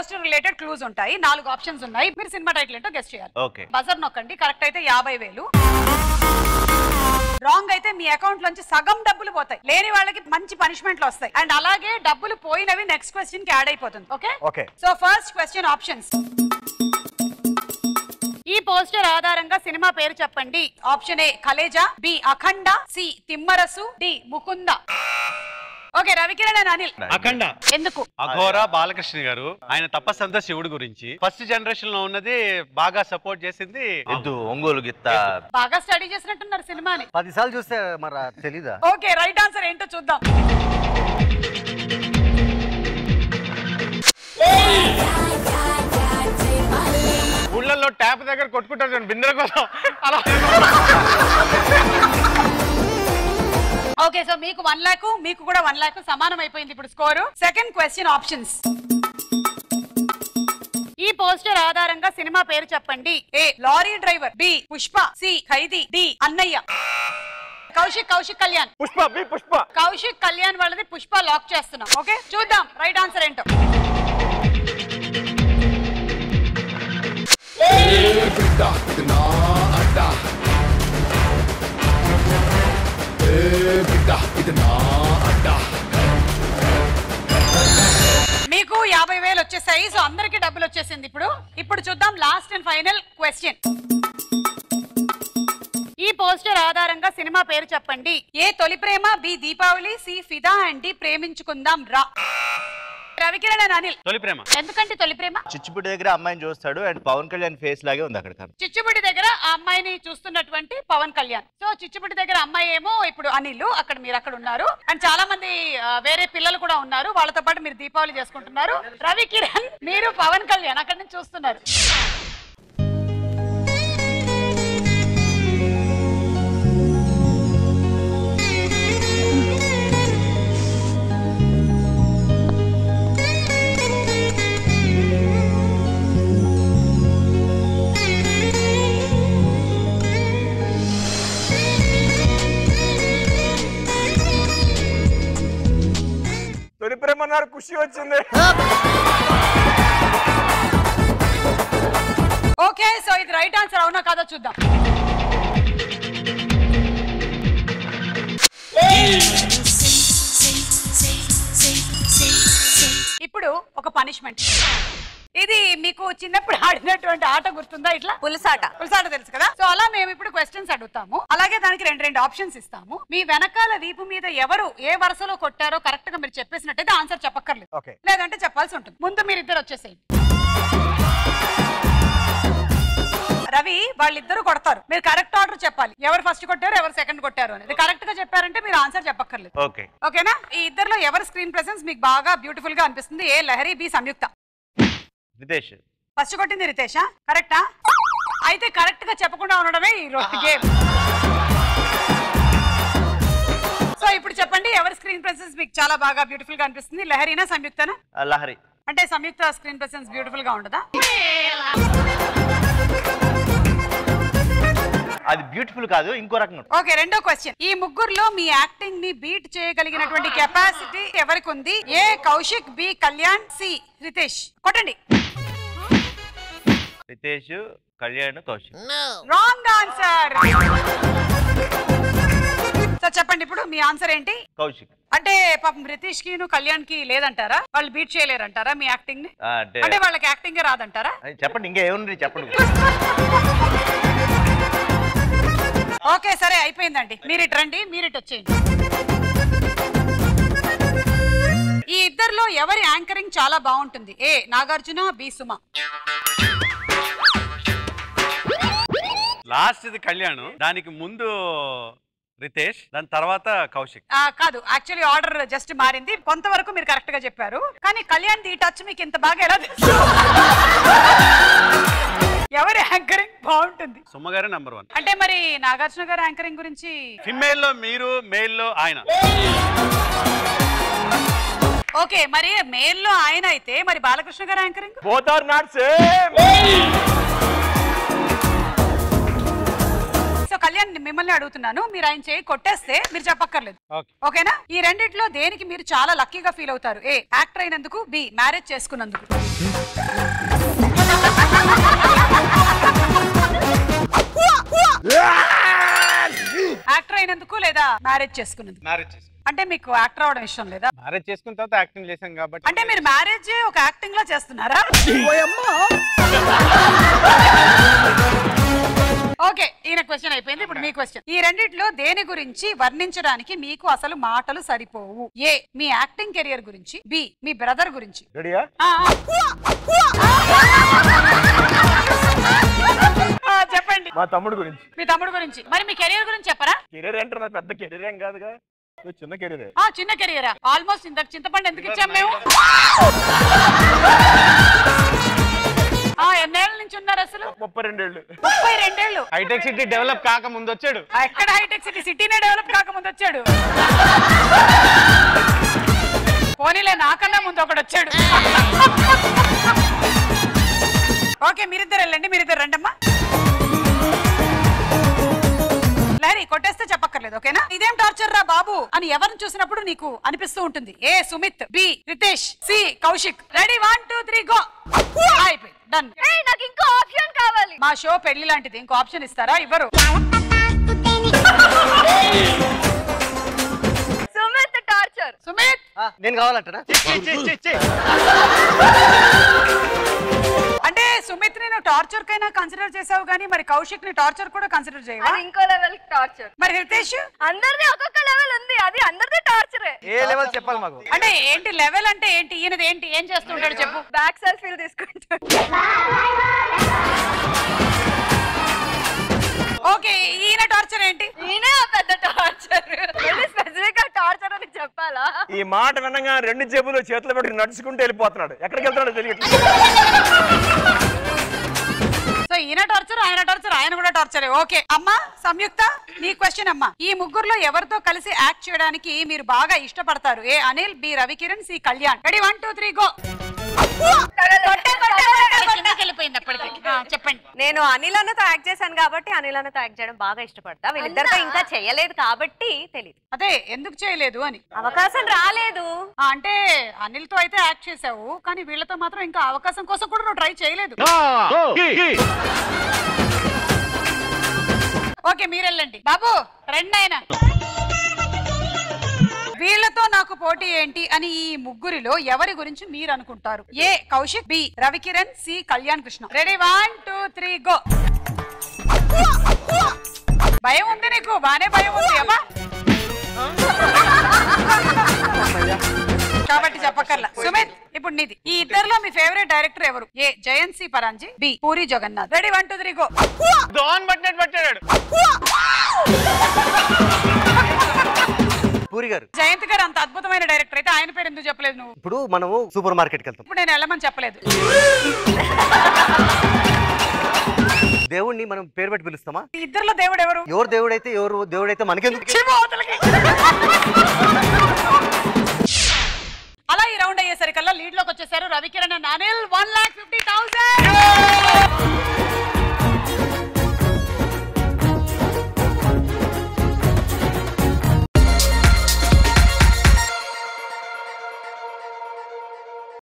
Poster related clues ఉంటాయి నాలుగు options ఉన్నాయి మీరు సినిమా టైటిల్ ఏంటో గెస్ట్ చేయాలి ఓకే బజర్ నొక్కండి కరెక్ట్ అయితే యాభై వేలు రాంగ్ అయితే మీ అకౌంట్ నుంచి సగం డబ్బులు పోతాయి లేని వాళ్ళకి మంచి పనిష్మెంట్లు వస్తాయి అండ్ అలాగే డబ్బులు పోయినవి నెక్స్ట్ క్వశ్చన్ కి యాడ్ అయిపోతుంది okay okay so first question options ఈ పోస్టర్ ఆధారంగా సినిమా పేరు చెప్పండి option A Khaleja B Akhanda C Thimmarusu D Mukunda okay Ravikiran and Anil Akhanda ఎందుకు అఘోర బాలకృష్ణ గారు ఆయన తపస్సంతా శివుడు గురించి ఫస్ట్ జనరేషన్ లో ఉన్నది బాగా సపోర్ట్ చేసింది ఎద్దు ఒంగోలు గిత్త బాగా స్టడీ చేసినట్టున్నారు సినిమాని పదిసార్లు చూస్తే మరి తెలీదా ఓకే రైట్ ఆన్సర్ ఏంటో చూద్దాం ఊళ్ళల్లో ట్యాప్ దగ్గర కొట్టుకుంటారు చూడండి బిందెల కోసం అలా ఓకే సో మీకు వన్ లాక్ మీకు కూడా వన్ లాక్ సమానం అయిపోయింది ఇప్పుడు స్కోరు సెకండ్ క్వశ్చన్ ఆప్షన్స్ ఈ పోస్టర్ ఆధారంగా సినిమా పేరు చెప్పండి A lorry driver B Pushpa C Khaidi D Annayya Kaushik Kaushik Kalyan Pushpa B Pushpa Kaushik Kalyan వాళ్ళది పుష్ప లాక్ చేస్తున్నాం ఓకే చూద్దాం రైట్ ఆన్సర్ ఏంటో మీకు యాభై వేలు వచ్చేసాయి సో అందరికి డబ్బులు వచ్చేసింది ఇప్పుడు ఇప్పుడు చూద్దాం లాస్ట్ అండ్ ఫైనల్ క్వశ్చన్ ఈ పోస్టర్ ఆధారంగా సినిమా పేరు చెప్పండి A Toli Prema B Deepavali C Fidaa and D Preminchukundam Ra Ravikiran and Anil తొలి ప్రేమ ఎందుకంటే తొలి ప్రేమ చిచ్చుపుడి దగ్గర అమ్మాయిని చూస్తాడు అండ్ పవన్ కళ్యాణ్ ఫేస్ లాగే ఉంది అక్కడ కను. చిచ్చుబుడి దగ్గర ఆ అమ్మాయిని చూస్తున్నటువంటి పవన్ కళ్యాణ్ సో చిచ్చుబుడి దగ్గర అమ్మాయి ఏమో ఇప్పుడు అనిల్ అక్కడ మీరు అక్కడ ఉన్నారు అండ్ చాలా మంది ఆ, వేరే పిల్లలు కూడా ఉన్నారు వాళ్ళతో పాటు మీరు దీపావళి చేసుకుంటున్నారు రవి కిరణ్ మీరు పవన్ కళ్యాణ్ అక్కడ నుంచి చూస్తున్నారు తొలి ప్రేమ అన్నారు ఖుషి వచ్చింది ఓకే సో ఇది రైట్ ఆన్సర్ అవునా కాదో చూద్దాం ఇప్పుడు ఒక పనిష్మెంట్ ఇది మీకు చిన్నప్పుడు ఆడినటువంటి ఆట గుర్తుందా ఇట్లా పులుసాట పులుసాట తెలుసు కదా సో అలా మేము ఇప్పుడు క్వశ్చన్స్ అడుగుతాము అలాగే దానికి రెండు రెండు ఆప్షన్స్ ఇస్తాము మీ వెనకాల వీపు మీద ఎవరు ఏ వరుసలో కొట్టారో కరెక్ట్ గా మీరు చెప్పేసినట్టయితే ఆన్సర్ చెప్పక్కర్లేదు ఓకే లేదంటే చెప్పాల్సి ఉంటుంది ముందు మీరు ఇద్దరు వచ్చేసేయండి రవి వాళ్ళిద్దరు కొడతారు మీరు కరెక్ట్ ఆర్డర్ చెప్పాలి ఎవరు ఫస్ట్ కొట్టారు ఎవరు సెకండ్ కొట్టారు అనేది కరెక్ట్ గా చెప్పారంటే మీరు ఆన్సర్ చెప్పక్కర్లేదు ఓకే ఓకేనా ఈ ఇద్దరులో ఎవరి స్క్రీన్ ప్రెసెన్స్ మీకు బాగా బ్యూటిఫుల్ గా అనిపిస్తుంది A Lahari B Samyuktha Ritesh first కొట్టింది రితేషా కరెక్టా అయితే కరెక్ట్ గా చెప్పకుండా ఉండడమే ఈ రోజు గేమ్ సో ఇప్పుడు చెప్పండి ఎవరి స్క్రీన్ ప్రెసెన్స్ మీకు చాలా బాగా బ్యూటిఫుల్ గా అనిపిస్తుంది లహరినా సంయుక్తనా ఆ, లహరి అంటే సంయుక్త స్క్రీన్ ప్రెసెన్స్ బ్యూటిఫుల్ గా ఉండదా అది బ్యూటిఫుల్ కాదు ఇంకో రకంగా ఉంటుంది. ఓకే రెండో క్వశ్చన్ ఈ ముగ్గురులో మీ యాక్టింగ్ ని బీట్ చేయగలిగినటువంటి కెపాసిటీ ఎవరికి ఉంది A Kaushik B Kalyan C Ritesh కొట్టండి Ritesh Kalyan Kaushik wrong answer so చెప్పండి ఇప్పుడు మీ ఆన్సర్ ఏంటి కౌశిక్ అంటే పాపం రితీష్ కి కళ్యాణ్ కి లేదంటారా వాళ్ళు బీట్ చేయలేరంటారా మీ యాక్టింగ్ ని ఆ, అంటే అంటే వాళ్ళకి యాక్టింగ్ రాదంటారా అది చెప్పండి ఇంకా ఏముంది చెప్పండి ఓకే సరే అయిపోయిందండి మీరు ఇటు రండి మీరు ఇటు వచ్చేయండి ఈ ఇద్దరిలో ఎవరి యాంకరింగ్ చాలా బాగుంటుంది A Nagarjuna B Suma last ఇది కళ్యాణ్ దానికి ముందు రితేష్ దాని తర్వాత కౌశిక్ ఆ, కాదు యాక్చువల్లీ ఆర్డర్ జస్ట్ మారింది కొంతవరకు మీరు కరెక్ట్ గా చెప్పారు కానీ కళ్యాణ్ ది టచ్ మీకు ఇంత బాగా ఎలా తెలుసు ఎవరి యాంకరింగ్ బాగుంటుంది సుమ్మగారే నంబర్ వన్ అంటే మరి నాగార్జున గారి యాంకరింగ్ గురించి ఫిమేల్ లో మీరు మేల్ లో ఆయన ఓకే మరి మేల్ లో ఆయన అయితే మరి బాలకృష్ణ గారి anchoring both are not same so Kalyan మిమ్మల్ని అడుగుతున్నాను మీరు ఆయన చేయి కొట్టేస్తే మీరు చెప్పక్కర్లేదు ఓకే ఓకేనా ఈ రెండిట్లో దేనికి మీరు చాలా లక్కీగా ఫీల్ అవుతారు ఏ యాక్టర్ అయినందుకు బి మ్యారేజ్ చేసుకున్నందుకు యాక్టర్ అయినందుకు లేదా మ్యారేజ్ చేసుకున్నందుకు మ్యారేజ్ చేసుకున్నాం అంటే మీకు యాక్టర్ అవడం ఇష్టం లేదా మ్యారేజ్ చేసుకున్న తర్వాత యాక్టింగ్ చేశాం కాబట్టి అంటే మీరు మ్యారేజ్ ఒక యాక్టింగ్ లా చేస్తున్నారా ఓకే ఈయన క్వశ్చన్ అయిపోయింది ఇప్పుడు మీ క్వశ్చన్ ఈ రెండిట్లో దేని గురించి వర్ణించడానికి మీకు అసలు మాటలు సరిపోవు ఏ మీ యాక్టింగ్ కెరియర్ గురించి బి మీ బ్రదర్ గురించి రెడీయా ఆ, ఆ. ఆ, చెప్పండి మా తమ్ముడు గురించి మీ తమ్ముడు గురించి మరి మీ కెరియర్ గురించి చెప్పరా కెరీర్ అంటే నా పెద్ద కెరీర్ ఏం కాదుగా ఇది చిన్న కెరీరే ఆ చిన్న కెరియరా ఆల్మోస్ట్ ఇంత చింతపండు ఎందుకు ఇచ్చాం మేము ఆ ఎన్నేళ్ళ నుంచి ఉన్నారు అసలు ముప్పై రెండేళ్ళు ముప్పై రెండేళ్ళు హైటెక్ సిటీ డెవలప్ కాక ముందు వచ్చాడు ఆ, ఎక్కడ హైటెక్ సిటీ సిటీనే డెవలప్ కాకముందు వచ్చాడు పోనీలే నాకన్నా ముందు ఒకడు వచ్చాడు ఓకే మీరిద్దరు వెళ్ళండి మీరిద్దరు రండమ్మా లారీ కొట్టేస్తే చెప్పక్కర్లేదు ఓకేనా ఇదేం టార్చర్ రా బాబు అని ఎవరిని చూసినప్పుడు నీకు అనిపిస్తూ ఉంటుంది A Sumit B Ritesh C Kaushik ready one two three go అయిపోయి డన్ నాకు ఇంకో ఆప్షన్ కావాలి మా షో పెళ్లి లాంటిది ఇంకో ఆప్షన్ ఇస్తారా ఇవ్వరు సుమిత్ టార్చర్ సుమిత్ నేను కావాలంటనా అంటే సుమిత్ ని నువ్వు టార్చర్ కైనా కన్సిడర్ చేసావు కానీ మరి కౌశిక్ ని టార్చర్ కూడా కన్సిడర్ చేయవా అది ఇంకో లెవెల్ టార్చర్ మరి హితేష్ అందరిది ఒక్కొక్క లెవెల్ ఉంది అది అందరిది టార్చరే ఏ లెవెల్ చెప్పాలి మాకు అంటే ఏంటి లెవెల్ అంటే ఏంటి ఈయనది ఏంటి ఏం చేస్తుంటాడు చెప్పు బ్యాక్ సెల్ఫీలు తీసుకుంటాడు ఓకే ఈయన టార్చర్ ఏంటి నేనే ఆ పెద్ద టార్చర్ స్పెసిఫిక్ గా టార్చర్ అని చెప్పాలా ఈ మాట వినగా రెండు జేబులు చేతులు పెట్టి నడుచుకుంటూ వెళ్ళిపోతున్నాడు ఎక్కడికి వెళ్తున్నాడో తెలియట్లేదు సో ఈయన టార్చర్ ఆయన టార్చర్ ఆయన కూడా టార్చర్ ఓకే అమ్మా సంయుక్త నీ క్వశ్చన్ అమ్మా ఈ ముగ్గురులో ఎవరితో కలిసి యాక్ట్ చేయడానికి మీరు బాగా ఇష్టపడతారు A Anil B Ravikiran C Kalyan ready one two three go వెళ్ళిపోయింది అప్పటికి ఆ, చెప్పండి నేను అనిల్ అన్నతో యాక్ట్ చేశాను కాబట్టి అనిల్ అన్నతో యాక్ట్ చేయడం బాగా ఇష్టపడతా వీళ్ళిద్దరితో ఇంకా చేయలేదు కాబట్టి తెలియదు అదే ఎందుకు చేయలేదు అని అవకాశం రాలేదు ఆ, అంటే అనిల్ తో అయితే యాక్ట్ చేసావు కానీ వీళ్ళతో మాత్రం ఇంకా అవకాశం కోసం కూడా నువ్వు ట్రై చేయలేదు ఓకే మీరు వెళ్ళండి బాబు రండి ఆయన వీళ్ళతో నాకు పోటీ ఏంటి అని ఈ ముగ్గురిలో ఎవరి గురించి మీరు అనుకుంటారు A Kaushik B Ravikiran C Kalyan Krishna ready one two three go భయం ఉంది నీకు బానే భయం ఉంది అమ్మా కాబట్టి చెప్పక్కర్లా సుమిత్ ఇప్పుడు నీది ఈ ఇద్దరులో మీ ఫేవరెట్ డైరెక్టర్ ఎవరు A Jayanth C Paranji B Puri Jagannadh ready one two three go దోన్ పట్టినట్టు పట్టాడు పూరి గారు జయంత్ గారు అంత అద్భుతమైన డైరెక్టర్ అయితే ఆయన పేరు ఎందుకు చెప్పలేదు నువ్వు ఇప్పుడు మనము సూపర్ మార్కెట్కి వెళ్తాం ఇప్పుడు నేను వెళ్ళమని చెప్పలేదు దేవుణ్ణి మనం పేరు పెట్టి పిలుస్తామా ఈ ఇద్దరులో దేవుడు ఎవరు ఎవరు దేవుడైతే ఎవరు దేవుడైతే మనకెందుకు చిమ్ము అవతలకి. అలా ఈ రౌండ్ అయ్యేసరికల్లా లీడ్ లోకి వచ్చేసారు Ravikiran and Anil one lock